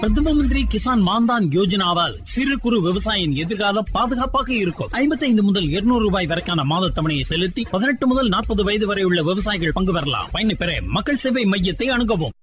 பிரதம மந்திரி கிசான் மான்தான் யோஜனாவால் சிறு குறு விவசாயியின் எதிர்காலம் பாதுகாப்பாக இருக்கும் ஐம்பத்தைந்து முதல் இருநூறு ரூபாய் வரைக்கான மாத தவணையை செலுத்தி பதினெட்டு முதல் நாற்பது வயது வரை உள்ள விவசாயிகள் பங்கு பெறலாம் பயனை பெற மக்கள் சேவை மையத்தை அணுகவும்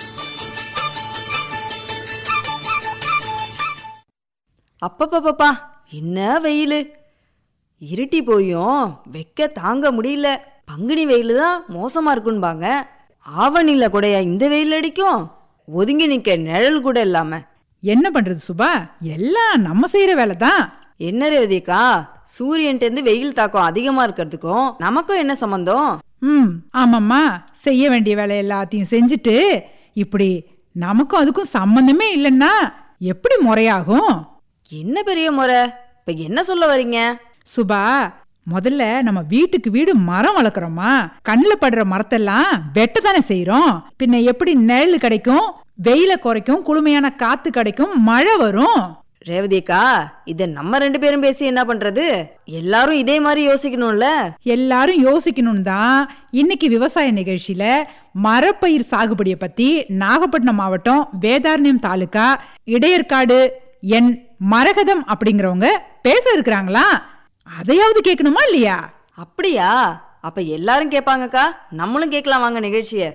அப்பப்பப்பா என்ன வெயில் இருட்டி போயும் வெக்க தாங்க முடியல பங்குனி வெயில் தான் மோசமா இருக்குன்பாங்க ஆவணில கூடயா இந்த வெயில் அடிக்கும் ஒதுங்கி நிக்க நிழல் கூட இல்லாம என்ன பண்றது சுபா எல்லாம் நம்ம செய்யற வேலை தான் என்ன ரேவதிக்கா சூரியன்ட்டு இருந்து வெயில் தாக்கம் அதிகமா இருக்கிறதுக்கும் நமக்கும் என்ன சம்பந்தம் ம் ஆமாம்மா செய்ய வேண்டிய வேலை எல்லாத்தையும் செஞ்சுட்டு இப்படி நமக்கும் அதுக்கும் சம்பந்தமே இல்லைன்னா எப்படி முறையாகும் என்ன பெரிய முறை இப்ப என்ன சொல்ல வர்றீங்க சுபா முதல்ல நம்ம வீட்டுக்கு வீடு மரம் வளர்க்குறோமா கண்ணில் படுற மரத்தெல்லாம் வெட்ட தானே செய்யறோம் பின்ன எப்படி நிழல் கிடைக்கும் வெயில குறைக்கும் குளுமையான காத்து கிடைக்கும் மழை வரும் ரேவதிக்கா இத நம்ம ரெண்டு பேரும் பேசி என்ன பண்றது எல்லாரும் இதே மாதிரி யோசிக்கணும்ல எல்லாரும் யோசிக்கணும் தான் இன்னைக்கு விவசாய நிகழ்ச்சியில மரப்பயிர் சாகுபடியை பத்தி நாகப்பட்டினம் மாவட்டம் வேதாரண்யம் தாலுகா இடையர்காடு என் மரகதம் அப்படிங்கிறவங்க பேச இருக்கிறாங்களா அதையாவது கேட்கணுமா இல்லையா அப்படியா அப்ப எல்லாரும் கேட்பாங்கக்கா நம்மளும் கேட்கலாம் வாங்க நிகழ்ச்சிய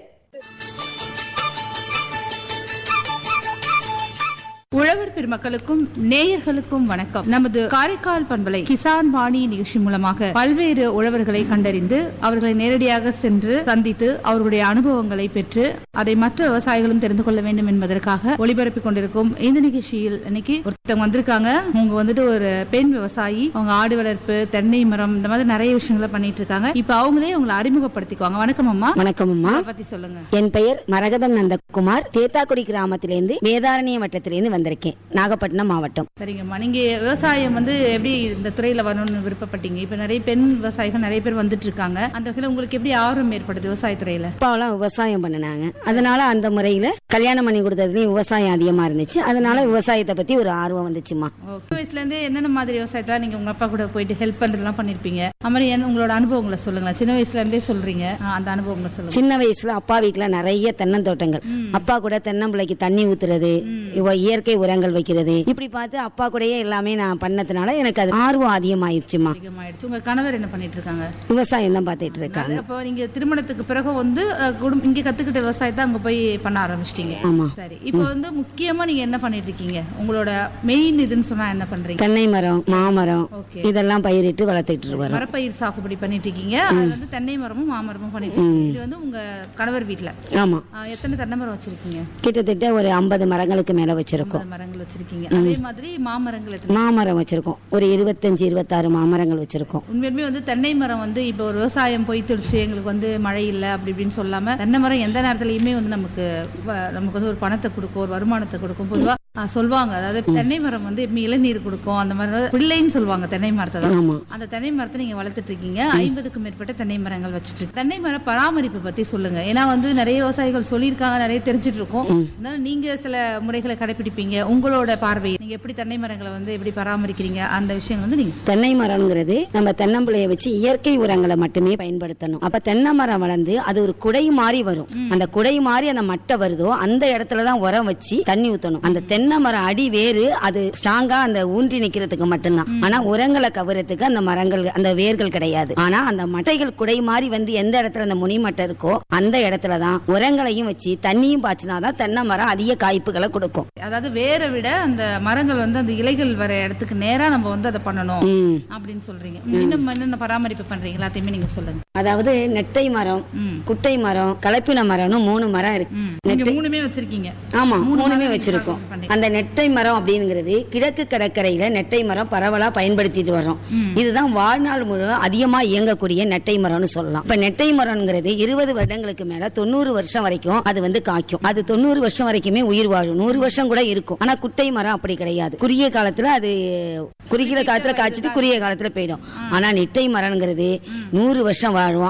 உழவர் பெருமக்களுக்கும் நேயர்களுக்கும் வணக்கம் நமது காரைக்கால் பண்பலை கிசான் வாணி நிகழ்ச்சி மூலமாக பல்வேறு உழவர்களை கண்டறிந்து அவர்களை நேரடியாக சென்று சந்தித்து அவர்களுடைய அனுபவங்களை பெற்று அதை மற்ற விவசாயிகளும் தெரிந்து கொள்ள வேண்டும் என்பதற்காக ஒளிபரப்பிக் கொண்டிருக்கும் இந்த நிகழ்ச்சியில் இன்னைக்கு ஒருத்தவங்க வந்திருக்காங்க அவங்க வந்துட்டு ஒரு பெண் விவசாயி அவங்க ஆடு வளர்ப்பு தென்னை மரம் இந்த மாதிரி நிறைய விஷயங்களை பண்ணிட்டு இருக்காங்க இப்ப அவங்களே உங்களை அறிமுகப்படுத்திக்குவாங்க வணக்கம் அம்மா வணக்கம் அம்மா அதை பத்தி சொல்லுங்க என் பெயர் மரகதம் நந்தகுமார் தேத்தாக்குடி கிராமத்திலிருந்து வேதாரண்ய வட்டத்திலிருந்து வந்திருக்கேன் நாகப்பட்டினம் மாவட்டம் சரிங்கம்மா நீங்க விவசாயம் வந்து எப்படி இந்த துறையில வரணும்னு விருப்பப்பட்டீங்க இப்ப நிறைய பெண் விவசாயிகள் நிறைய பேர் வந்துட்டு இருக்காங்க அந்த வகையில உங்களுக்கு எப்படி ஆர்வம் ஏற்படுது விவசாயத்துறையில அப்பாவெல்லாம் விவசாயம் பண்ணினாங்க அதனால அந்த முறையில கல்யாணம் பண்ணி கொடுத்ததுலயும் விவசாயம் அதிகமா இருந்துச்சு அதனால விவசாயத்தை பத்தி ஒரு ஆர்வம் வந்துச்சுமா ஓகே வயசுல இருந்து என்னென்ன மாதிரி விவசாயத்துல நீங்க உங்க அப்பா கூட போயிட்டு ஹெல்ப் பண்றதெல்லாம் பண்ணிருப்பீங்க அது மாதிரி என்ன உங்களோட அனுபவங்களை சொல்லுங்களேன் சின்ன வயசுல இருந்தே சொல்றீங்க ஆ, அந்த அனுபவங்களை சொல்லுங்க சின்ன வயசுல அப்பா வீட்டுல நிறைய தென்னந்தோட்டங்கள் அப்பா கூட தென்னம்பிள்ளைக்கு தண்ணி ஊத்துறது இவ இயற்கை உரங்கள் வைக்கிறது இப்படி பார்த்து அப்பா கூடயே எல்லாமே நான் பண்ணதுனால எனக்கு அது ஆர்வம் அதிகமாயிருச்சுமா அதிகமாயிடுச்சு உங்க கணவர் என்ன பண்ணிட்டு இருக்காங்க விவசாயம் தான் பார்த்துட்டு இருக்காங்க அப்போ நீங்க திருமணத்துக்கு பிறகு வந்து அஹ், குடும்ப இங்க கத்துக்கிட்ட விவசாயத்தை அங்க போய் பண்ண ஆரம்பிச்சிட்டீங்க ஆமா சரி இப்போ வந்து முக்கியமா நீங்க என்ன பண்ணிட்டு இருக்கீங்க உங்களோட மெயின் இதுன்னு சொன்னா என்ன பண்றீங்க தென்னை மரம் மாமரம் ஓகே இதெல்லாம் பயிரிட்டு வளர்த்துட்டு வரோம் மரப்பயிர் சாகுபடி பண்ணிட்டு இருக்கீங்க அது வந்து தென்னை மரமும் மாமரமும் பண்ணிட்டு இருக்கீங்க இது வந்து உங்க கணவர் வீட்ல ஆமா ஆ, எத்தனை தென்னை மரம் வச்சிருக்கீங்க கிட்டத்தட்ட ஒரு ஐம்பது மரங்களுக்கு மேல வச்சிருக்கோம் ஐம்பது மரங்கள் வச்சிருக்கீங்க அதே மாதிரி மாமரங்கள் எத்தனை மாமரம் வச்சிருக்கோம் ஒரு இருபத்தஞ்சு இருபத்தாறு மாமரங்கள் வச்சிருக்கோம் உண்மையுமே வந்து தென்னை மரம் வந்து இப்போ ஒரு விவசாயம் பொய்த்துடுச்சு எங்களுக்கு வந்து மழை இல்லை அப்படி இப்படின்னு சொல்லாம தென்னை மரம் எந்த நேரத்துலயுமே வந்து நமக்கு வ- நமக்கு வந்து ஒரு பணத்தை கொடுக்கும் ஒரு வருமானத்தை கொடுக்கும் பொதுவா ஆ, சொல்லுவாங்க அதாவது தென்னை மரம் வந்து எப்பவுமே இளநீர் கொடுக்கும் அந்த மாதிரி பிள்ளைன்னு சொல்லுவாங்க தென்னை மரத்தை தான் ஆமா அந்த தென்னை மரத்தை நீங்க வளர்த்துட்டு இருக்கீங்க ஐம்பதுக்கும் மேற்பட்ட தென்னை மரங்கள் வச்சுட்டு இருக்கு. தென்னை மர பராமரிப்பு பத்தி சொல்லுங்க ஏன்னா வந்து நிறைய விவசாயிகள் சொல்லியிருக்காங்க நிறைய தெரிஞ்சுட்டு இருக்கோம் இருந்தாலும் நீங்க சில முறைகளை கடைபிடிப்பீங்க உங்களோட பார்வை நீங்க எப்படி தென்னை மரங்களை வந்து எப்படி பராமரிக்கிறீங்க அந்த விஷயங்கள் வந்து நீங்க சொல்லுங்க. தென்னை மரம்ங்கிறது நம்ம தென்னம்பிள்ளைய வச்சு இயற்கை உரங்களை மட்டுமே பயன்படுத்தணும் அப்ப தென்னை மரம் வளர்ந்து அது ஒரு குடை மாதிரி வரும் அந்த குடை மாதிரி அந்த மட்டை வருதோ அந்த இடத்துல தான் உரம் வச்சு தண்ணி ஊத்தணும் அந்த தென்னை மரம் அடி வேறு அது ஸ்ட்ராங்கா அந்த ஊன்றி நிக்கிறதுக்கு மட்டும்தான் ஆனா உரங்களை கவரத்துக்கு அந்த மரங்கள் அந்த வேர்கள் கிடையாது ஆனா அந்த மட்டைகள் குடை மாதிரி வந்து எந்த இடத்துல அந்த முனி மட்டை இருக்கோ அந்த இடத்துல தான் உரங்களையும் வச்சு தண்ணியும் பாய்ச்சினாதான் தென்னை மரம் அதிக காய்ப்புகளை கொடுக்கும் அதாவது வேரை விட அந்த மரங்கள் வந்து அந்த இலைகள் வர இடத்துக்கு நேரா நம்ம வந்து அதை பண்ணணும் ம். அப்படின்னு சொல்றீங்க இன்னும் என்னென்ன பராமரிப்பு பண்றீங்க எல்லாத்தையுமே நீங்க சொல்லுங்க அதாவது நெட்டை மரம் ம். குட்டை மரம் கலப்பின மரம்னு மூணு மரம் இருக்கு ம். நீங்க மூணுமே வச்சிருக்கீங்க ஆமா மூணு மூணுமே மரம் வச்சிருக்கோம் நீங்க பண்ணி- அந்த நெட்டை மரம் அப்படிங்கிறது கிழக்கு கடற்கரையில நெட்டை மரம் பரவலா பயன்படுத்திட்டு வர்றோம் இதுதான் வாழ்நாள் முழுவதும் அதிகமா இயங்கக்கூடிய நெட்டை மரம்னு சொல்லலாம் இப்ப நெட்டை மரம்ங்கிறது இருபது வருடங்களுக்கு மேல தொண்ணூறு வருஷம் வரைக்கும் அது வந்து காய்க்கும் அது தொண்ணூறு வருஷம் வரைக்குமே உயிர் வாழும் நூறு வருஷம் கூட இருக்கும் ஆனா குட்டை மரம் அப்படி கிடையாது குறுகிய காலத்துல அது குறுகிய காலத்துல காய்ச்சிட்டு குறுகிய காலத்துல போயிடும் ஆனா நெட்டை மரம்ங்கிறது நூறு வருஷம் வாழும்